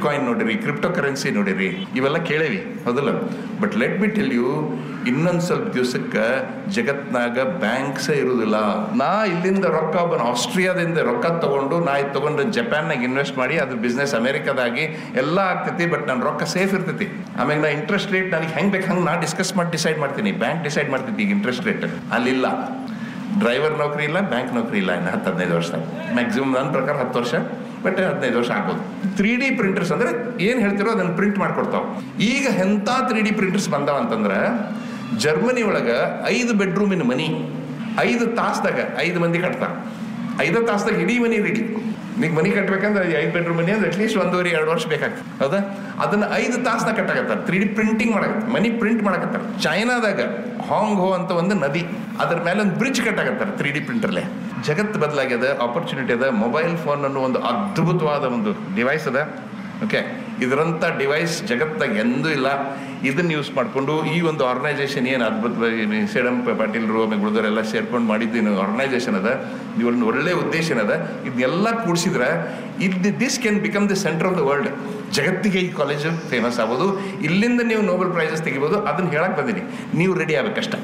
coin ನೋಡಿರಿ crypto currency ನೋಡಿರಿ ಇವೆಲ್ಲ ಕೇಳೇವಿ ಹೌದಲ್ಲ but let me tell you ಇನ್ನೊಂದು ಸ್ವಲ್ಪ ದಿವಸಕ್ಕೆ ಜಗತ್ನಾಗ ಬ್ಯಾಂಕ್ಸ್ ಇರುವುದಿಲ್ಲ ನಾ ಇಲ್ಲಿಂದ ರೊಕ್ಕ ಒಬ್ಬನ ಆಸ್ಟ್ರಿಯಾದಿಂದ ರೊಕ್ಕ ತಗೊಂಡು ನಾ ಇದು ತಗೊಂಡು ಜಪಾನ್ನಾಗ ಇನ್ವೆಸ್ಟ್ ಮಾಡಿ ಅದ್ರ ಬಿಸ್ನೆಸ್ ಅಮೆರಿಕದಾಗಿ ಎಲ್ಲ ಆಗ್ತೈತಿ ಬಟ್ ನನ್ನ ರೊಕ್ಕ ಸೇಫ್ ಇರ್ತೈತಿ ಆಮೇಲೆ ನಾ ಇಂಟ್ರೆಸ್ಟ್ ರೇಟ್ ನನಗೆ ಹೆಂಗೆ ಬೇಕು ಹಂಗೆ ನಾ ಡಿಸ್ಕಸ್ ಮಾಡಿ ಡಿಸೈಡ್ ಮಾಡ್ತೀನಿ ಬ್ಯಾಂಕ್ ಡಿಸೈಡ್ ಮಾಡ್ತೈತಿ ಈಗ ಇಂಟ್ರೆಸ್ಟ್ ರೇಟ್ ಅಲ್ಲಿಲ್ಲ ಡ್ರೈವರ್ ನೌಕರಿ ಇಲ್ಲ ಬ್ಯಾಂಕ್ ನೌಕರಿ ಇಲ್ಲ ಇನ್ನು ಹತ್ತು ಹದಿನೈದು ವರ್ಷ ಮ್ಯಾಕ್ಸಿಮಮ್ ನನ್ನ ಪ್ರಕಾರ ಹತ್ತು ವರ್ಷ ಬಟ್ ಹದಿನೈದು ವರ್ಷ ಆಗ್ಬೋದು ತ್ರೀ ಡಿ ಪ್ರಿಂಟರ್ಸ್ ಅಂದ್ರೆ ಏನು ಹೇಳ್ತಿರೋ ಅದನ್ನು ಪ್ರಿಂಟ್ ಮಾಡ್ಕೊಡ್ತಾವ ಈಗ ಎಂಥ ತ್ರೀ ಡಿ ಪ್ರಿಂಟರ್ಸ್ ಬಂದಾವ ಅಂತಂದ್ರೆ ಜರ್ಮನಿ ಒಳಗೆ ಐದು ಬೆಡ್ರೂಮಿನ ಮನಿ ಐದು ತಾಸ್ದಾಗ ಐದು ಮಂದಿ ಕಟ್ತಾರೆ ಐದು ತಾಸ್ದಾಗ ಇಡೀ ಮನಿ ರೆಡಿ ನಿಂಗೆ ಮನಿ ಕಟ್ಬೇಕಂದ್ರೆ ಐದು ಬೆಡ್ರೂಮ್ ಮನಿ ಅಂದ್ರೆ ಅಟ್ಲೀಸ್ಟ್ ಒಂದೂವರೆ ಎರಡು ವರ್ಷ ಬೇಕಾಗ್ತದೆ ಹೌದಾ ಅದನ್ನ ಐದು ತಾಸ್ನ ಕಟ್ಟಾಕತ್ತಾರೆ ತ್ರೀ ಡಿ ಪ್ರಿಂಟಿಂಗ್ ಮಾಡಕತ್ತಾರೆ ಮನಿ ಪ್ರಿಂಟ್ ಮಾಡಕತ್ತಾರೆ ಚೈನಾದಾಗ ಹಾಂಗ್ ಹೋ ಅಂತ ಒಂದು ನದಿ ಅದ್ರ ಮೇಲೆ ಒಂದು ಬ್ರಿಡ್ಜ್ ಕಟ್ಟಾಕತ್ತಾರೆ ತ್ರೀ ಡಿ ಪ್ರಿಂಟರ್ಲೆ ಜಗತ್ತು ಬದಲಾಗ್ಯದ ಆಪರ್ಚುನಿಟಿ ಅದ ಮೊಬೈಲ್ ಫೋನ್ ಅನ್ನೋ ಒಂದು ಅದ್ಭುತವಾದ ಒಂದು ಡಿವೈಸ್ ಅದ ಓಕೆ ಇದರಂಥ ಡಿವೈಸ್ ಜಗತ್ತಾಗ ಎಂದೂ ಇಲ್ಲ ಇದನ್ನ ಯೂಸ್ ಮಾಡಿಕೊಂಡು ಈ ಒಂದು ಆರ್ಗನೈಸೇಷನ್ ಏನು ಅದ್ಭುತವಾಗಿ ಸೇಡಂ ಪಾಟೀಲ್ರು ಆಮೇಲೆ ಉಳಿದವರೆಲ್ಲ ಸೇರ್ಕೊಂಡು ಮಾಡಿದ್ದು ಆರ್ಗನೈಸೇಷನ್ ಅದ ಇದು ಒಂದು ಒಳ್ಳೆ ಉದ್ದೇಶ ಅದ ಇದನ್ನೆಲ್ಲ ಕೂಡಿಸಿದ್ರೆ ಇದು this can become the centre of the world ಜಗತ್ತಿಗೆ ಈ ಕಾಲೇಜು ಫೇಮಸ್ ಆಗೋದು ಇಲ್ಲಿಂದ ನೀವು ನೋಬೆಲ್ ಪ್ರೈಸಸ್ ತೆಗಿಬೋದು ಅದನ್ನ ಹೇಳಕ್ ಬಂದೀನಿ ನೀವು ರೆಡಿ ಆಗ್ಬೇಕಷ್ಟ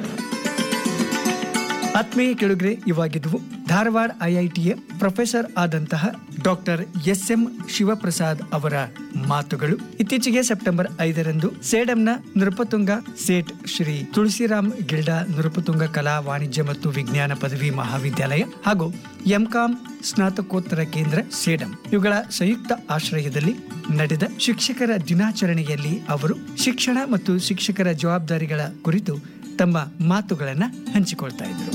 ಆತ್ಮೀಯ ಕೆಳುಗ್ರೆ ಇವಾಗಿದ್ವು ಧಾರವಾಡ ಐಐಟಿಯ ಪ್ರೊಫೆಸರ್ ಆದಂತಹ ಡಾಕ್ಟರ್ ಎಸ್ ಎಂ ಶಿವಪ್ರಸಾದ್ ಅವರ ಮಾತುಗಳು ಇತ್ತೀಚೆಗೆ ಸೆಪ್ಟೆಂಬರ್ ಐದರಂದು ಸೇಡಂನ ನೃಪತುಂಗ ಸೇಠ್ ಶ್ರೀ ತುಳಸಿರಾಮ್ ಗಿಲ್ಡಾ ನೃಪತುಂಗ ಕಲಾ ವಾಣಿಜ್ಯ ಮತ್ತು ವಿಜ್ಞಾನ ಪದವಿ ಮಹಾವಿದ್ಯಾಲಯ ಹಾಗೂ ಎಂಕಾಂ ಸ್ನಾತಕೋತ್ತರ ಕೇಂದ್ರ ಸೇಡಂ ಇವುಗಳ ಸಂಯುಕ್ತ ಆಶ್ರಯದಲ್ಲಿ ನಡೆದ ಶಿಕ್ಷಕರ ದಿನಾಚರಣೆಯಲ್ಲಿ ಅವರು ಶಿಕ್ಷಣ ಮತ್ತು ಶಿಕ್ಷಕರ ಜವಾಬ್ದಾರಿಗಳ ಕುರಿತು ತಮ್ಮ ಮಾತುಗಳನ್ನ ಹಂಚಿಕೊಳ್ತಾ ಇದ್ರು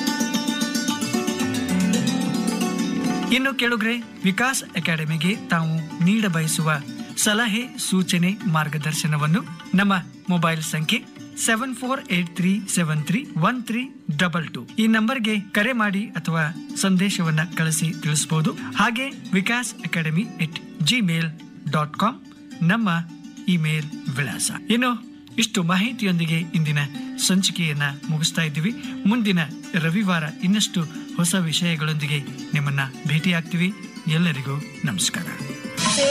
ಇನ್ನು ಕೆಳಗ್ರೆ ವಿಕಾಸ್ ಅಕಾಡೆಮಿಗೆ ತಾವು ನೀಡ ಬಯಸುವ ಸಲಹೆ ಸೂಚನೆ ಮಾರ್ಗದರ್ಶನವನ್ನು ನಮ್ಮ ಮೊಬೈಲ್ ಸಂಖ್ಯೆ seven four eight three seven three one three double two ಈ ನಂಬರ್ಗೆ ಕರೆ ಮಾಡಿ ಅಥವಾ ಸಂದೇಶವನ್ನ ಕಳಿಸಿ ತಿಳಿಸಬಹುದು ಹಾಗೆ Vikas academy at Gmail dot com ನಮ್ಮ ಇಮೇಲ್ ವಿಳಾಸ ಇನ್ನು ಇಷ್ಟು ಮಾಹಿತಿಯೊಂದಿಗೆ ಇಂದಿನ ಸಂಚಿಕೆಯನ್ನ ಮುಗಿಸ್ತಾ ಇದ್ದೀವಿ ಮುಂದಿನ ರವಿವಾರ ಇನ್ನಷ್ಟು ಹೊಸ ವಿಷಯಗಳೊಂದಿಗೆ ನಿಮ್ಮನ್ನ ಭೇಟಿಯಾಗ್ತೀವಿ ಎಲ್ಲರಿಗೂ ನಮಸ್ಕಾರ